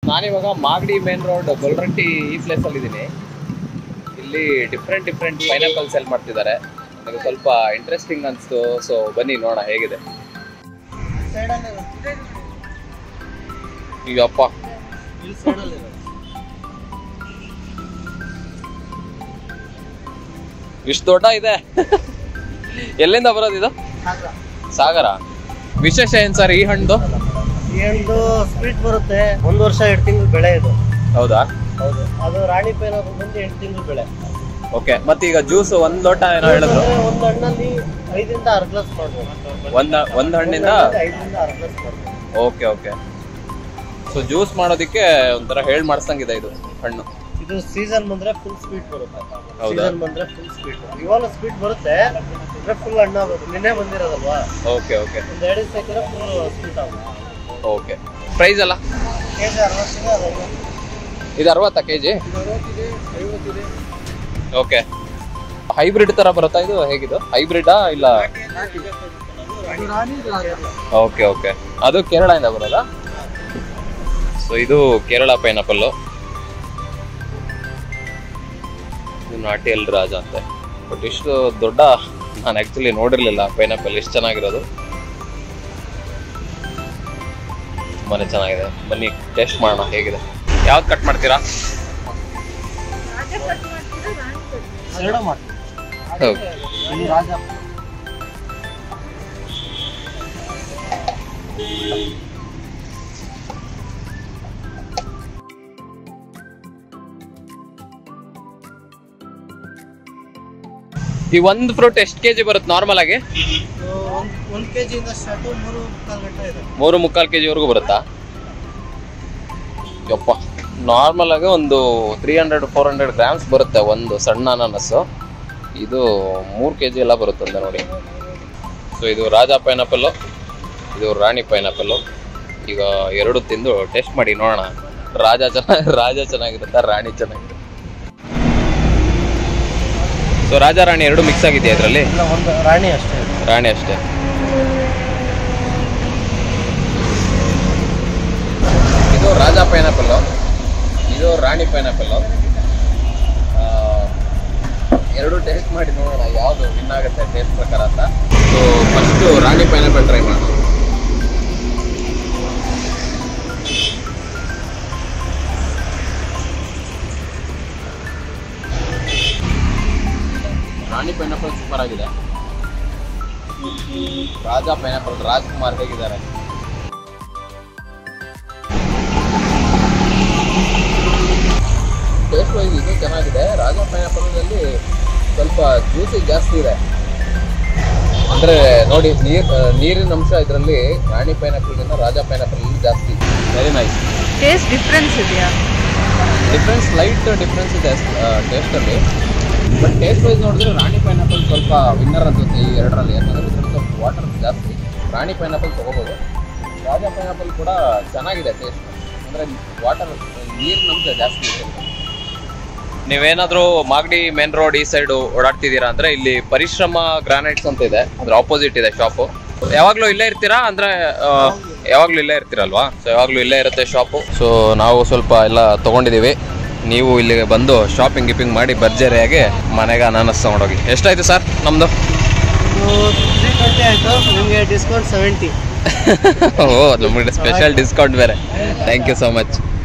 ನಾನಿವಾಗ Magadi main road ಗೊಲ್ರಟ್ಟಿ ಈ place ಅಲ್ಲಿ ಇದ್ದೀನಿ ಇಲ್ಲಿ ಡಿಫ್ರೆಂಟ್ ಡಿಫ್ರೆಂಟ್ ಪೈನಾಪಲ್ ಸೆಲ್ ಮಾಡ್ತಿದ್ದಾರೆ ನನಗೆ ಸ್ವಲ್ಪ ಇಂಟ್ರೆಸ್ಟಿಂಗ್ ಅನಿಸ್ತು ಸೊ ಬನ್ನಿ ನೋಡೋಣ ಹೇಗಿದೆ ಈಗಪ್ಪ ಇಷ್ಟು ದೊಡ್ಡ ಇದೆ ಎಲ್ಲಿಂದ ಬರೋದು ಇದು ಸಾಗರ ವಿಶೇಷ ಏನ್ ಸರ್ ಈ ಹಣ್ಣು ಒಂದು ಸ್ವೀಟ್ ಬರುತ್ತೆ ಒಂದು ವರ್ಷ ಎರಡು ತಿಂಗಳು ಬೆಳೆ ಇದು ಹೌದಾ ಹೌದು ಅದು ರಾಣಿ ಪೈನಾಪಲ್ ಬಂದು ಎಂಟು ತಿಂಗಳು ಬೆಳೆ ಓಕೆ ಮತ್ತೀಗ ಜ್ಯೂಸ್ ಒಂದ್ ಲೋಟ ಏನೋ ಹೇಳಿದ್ರು ಅಂದ್ರೆ ಒಂದು ಹಣ್ಣಲ್ಲಿ ಐದರಿಂದ ಆರು ಗ್ಲಾಸ್ ಮಾಡ್ಬೋದು ಒಂದ್ ಒಂದ್ ಹಣ್ಣಿಂದ ಐದರಿಂದ ಆರು ಗ್ಲಾಸ್ ಮಾಡ್ಬೋದು ಓಕೆ ಓಕೆ ಸೊ ಜ್ಯೂಸ್ ಮಾಡೋದಕ್ಕೆ ಒಂಥರ ಹೇಳ್ ಮಾಡಿಸ್ದಂಗಿದೆ ಇದು ಹಣ್ಣು ಇದು ಸೀಸನ್ ಬಂದ್ರೆ ಫುಲ್ ಸ್ವೀಟ್ ಬರುತ್ತೆ ಹೌದಾ? ಸೀಸನ್ ಬಂದ್ರೆ ಫುಲ್ ಸ್ವೀಟ್ ಇವಾಗ ಸ್ವೀಟ್ ಬರುತ್ತೆ ಅಂದ್ರೆ ಫುಲ್ ಹಣ್ಣಾಗೋದು ನಿನ್ನೆ ಬಂದಿರೋದಲ್ವಾ ಓಕೆ ಓಕೆ ಒಂದ್ ಎರಡು ದಿವಸ ಹಾಕಿದ್ರೆ ಫುಲ್ ಸ್ವೀಟ್ ಆಗುತ್ತೆ ಓಕೆ ಪ್ರೈಸ್ ಅಲ್ಲ ಕೆಜಿ ಅರವತ್ತಿದೆ ಅದು ಐವತ್ತು. ಇದು ಅರವತ್ತಾ ಕೆ ಜಿ ಇದು ಅರವತ್ತಿದೆ ಐವತ್ತಿದೆ ಓಕೆ ಹೈಬ್ರಿಡ್ ತರ ಬರುತ್ತಾ ಇದು ಹೇಗಿದು ಹೈಬ್ರಿಡಾ ಇಲ್ಲ ಇದು ರಾಣಿ ಇದು ಕೇರಳ. ಓಕೆ ಓಕೆ ಅದು ಕೇರಳದಿಂದ ಬರೋದಾ ಸೊ ಇದು ಕೇರಳ ಪೈನಾಪಲ್ಲು ಇದು ನಾಟಿ ಎಲ್ ರಾಜ ಅಂತೆ ಬಟ್ ಇಷ್ಟು ದೊಡ್ಡ ನಾನು ಆ್ಯಕ್ಚುಲಿ ನೋಡಿರಲಿಲ್ಲ ಪೈನಾಪಲ್ ಎಷ್ಟು ಚೆನ್ನಾಗಿರೋದು ತುಂಬಾನೇ ಚೆನ್ನಾಗಿದೆ ಬನ್ನಿ ಟೇಸ್ಟ್ ಮಾಡೋಣ ಹೇಗಿದೆ ಯಾವ್ದು ಕಟ್ ಮಾಡ್ತೀರಾ ಎರಡು ಮಾಡ್ತೀವಿ ಹೌದು ಇದು ರಾಜ ಈ ಒಂದು ಫ್ರೂಟ್ ಎಷ್ಟು ಕೆ ಜಿ ಬರುತ್ತೆ ನಾರ್ಮಲ್ ಆಗಿ ಇದು ಒಂದ್ ಒಂದ್ ಕೆಜಿಯಿಂದ ಸ್ಟಾರ್ಟು ಮೂರು ಕಾಲು ಗಂಟೆ ಇದೆ ಮೂರು ಮುಕ್ಕಾಲು ಕೆ ಜಿವರೆಗೂ ಬರುತ್ತಾ ಯಪ್ಪ ನಾರ್ಮಲ್ ಆಗಿ ಒಂದು three hundred four hundred grams ಬರುತ್ತೆ ಒಂದು ಸಣ್ಣ ಅನಾನಸ್ಸು ಇದು ಮೂರು ಕೆ ಜಿ ಎಲ್ಲ ಬರುತ್ತಂತೆ ನೋಡಿ ಸೊ ಇದು ರಾಜ ಪೈನಾಪಲ್ಲು ಇದು ರಾಣಿ ಪೈನಾಪಲ್ಲು ಈಗ ಎರಡು ತಿಂದು ಟೆಸ್ಟ್ ಮಾಡಿ ನೋಡೋಣ ರಾಜ ಚೆನ್ನಾಗಿ ರಾಜ ಚೆನ್ನಾಗಿರುತ್ತಾ ರಾಣಿ ಚೆನ್ನಾಗಿರುತ್ತೆ ಸೊ ರಾಜ ರಾಣಿ ಎರಡು ಮಿಕ್ಸ್ ಆಗಿದೆಯಾ ಇದರಲ್ಲಿ ಇಲ್ಲ ಒಂದು ರಾಣಿ ಅಷ್ಟೇ ಇದೆ. ರಾಣಿ ಅಷ್ಟೇ ಇದು ರಾಜ ಪೈನಾಪಲ್ಲು ಇದು ರಾಣಿ ಪೈನಾಪಲ್ಲು ಎರಡು ಟೇಸ್ಟ್ ಮಾಡಿ ನೋಡೋಣ ಯಾವುದು ವಿನ್ ಆಗುತ್ತೆ ಟೇಸ್ಟ್ ಪ್ರಕಾರ ಅಂತ so first Rani pineapple try ಮಾಡೋಣ ರಾಣಿ ಪೈನಾಪಲ್ ಸೂಪರ್ ಆಗಿದೆ ರಾಜಾ ಪೈನಾಪಲ್ ರಾಜ್ಕುಮಾರ್ ಹೇಗಿದ್ದಾರೆ ಟೇಸ್ಟ್ ವೈಸ್ ಇದು ಚೆನ್ನಾಗಿದೆ ರಾಜಾ ಪೈನಾಪಲ್ನಲ್ಲಿ ಸ್ವಲ್ಪ ಜ್ಯೂಸಿ ಜಾಸ್ತಿ ಇದೆ ಅಂದ್ರೆ ನೋಡಿ ನೀರ್ ಆ, ನೀರಿನ ಅಂಶ ಇದರಲ್ಲಿ ರಾಣಿ ಪೈನಾಪಲ್ಗಿಂತ ರಾಜಾ ಪೈನಾಪಲ್ ಜಾಸ್ತಿ ವೆರಿ ನೈಸ್ ಟೇಸ್ಟ್ ಡಿಫ್ರೆನ್ಸ್ ಇದೆಯಾ ಡಿಫ್ರೆನ್ಸ್ ಲೈಟ್ ಡಿಫ್ರೆನ್ಸ್ ಇದೆ ಟೇಸ್ಟಲ್ಲಿ ಬಟ್ ಟೇಸ್ಟ್ ವೈಸ್ ನೋಡಿದ್ರೆ ರಾಣಿ ಪೈನಾಪಲ್ ಸ್ವಲ್ಪ ವಿನ್ನರ್ ಅನ್ಸುತ್ತೆ ಈ ಎರಡರಲ್ಲಿ ಯಾಕಂದ್ರೆ ಇದ್ರಲ್ಲಿ ಸ್ವಲ್ಪ ವಾಟರ್ ಜಾಸ್ತಿ ರಾಣಿ ಪೈನಾಪಲ್ ತೊಗೋಬೋದು ರಾಜಾ ಪೈನಾಪಲ್ ಕೂಡ ಚೆನ್ನಾಗಿದೆ ಟೇಸ್ಟ್ ಅಂದರೆ ವಾಟರ್ ನೀರಿನ ಅಂಶ ಜಾಸ್ತಿ ಇದೆ ನೀವೇನಾದರೂ ಮಾಗಡಿ ಮೇನ್ ರೋಡ್ ಈ ಸೈಡ್ ಓಡಾಡ್ತಿದ್ದೀರಾ ಅಂದ್ರೆ ಇಲ್ಲಿ ಪರಿಶ್ರಮ ಗ್ರಾನೈಟ್ಸ್ ಅಂತ ಇದೆ ಅದ್ರ ಆಪೋಸಿಟ್ ಇದೆ ಶಾಪು ಯಾವಾಗ್ಲೂ ಇಲ್ಲೇ ಇರ್ತೀರಾ ಅಂದ್ರೆ ಆ, ಯಾವಾಗ್ಲೂ ಇಲ್ಲೇ ಇರ್ತೀರಲ್ವಾ ಸೊ ಯಾವಾಗ್ಲೂ ಇಲ್ಲೇ ಇರುತ್ತೆ ಶಾಪು ಸೊ ನಾವು ಸ್ವಲ್ಪ ಎಲ್ಲ ತಗೊಂಡಿದೀವಿ ನೀವು ಇಲ್ಲಿಗೆ ಬಂದು ಶಾಪಿಂಗ್ ಗಿಪಿಂಗ್ ಮಾಡಿ ಭರ್ಜರಿಯಾಗಿ ಮನೆಗೆ ಅನಾನಸ್ ತಗೊಂಡೋಗಿ ಎಷ್ಟಾಯ್ತು ಸರ್ ನಮ್ದು ಇದು ತ್ರೀ ಟ್ವೆಂಟಿ ಆಯಿತು ನಿಮಗೆ ಡಿಸ್ಕೌಂಟ್ ಸೆವೆಂಟಿ ಓ ನಮಗೆ ಸ್ಪೆಷಲ್ ಡಿಸ್ಕೌಂಟ್ ಬೇರೆ ಥ್ಯಾಂಕ್ ಯು ಸೊ ಮಚ್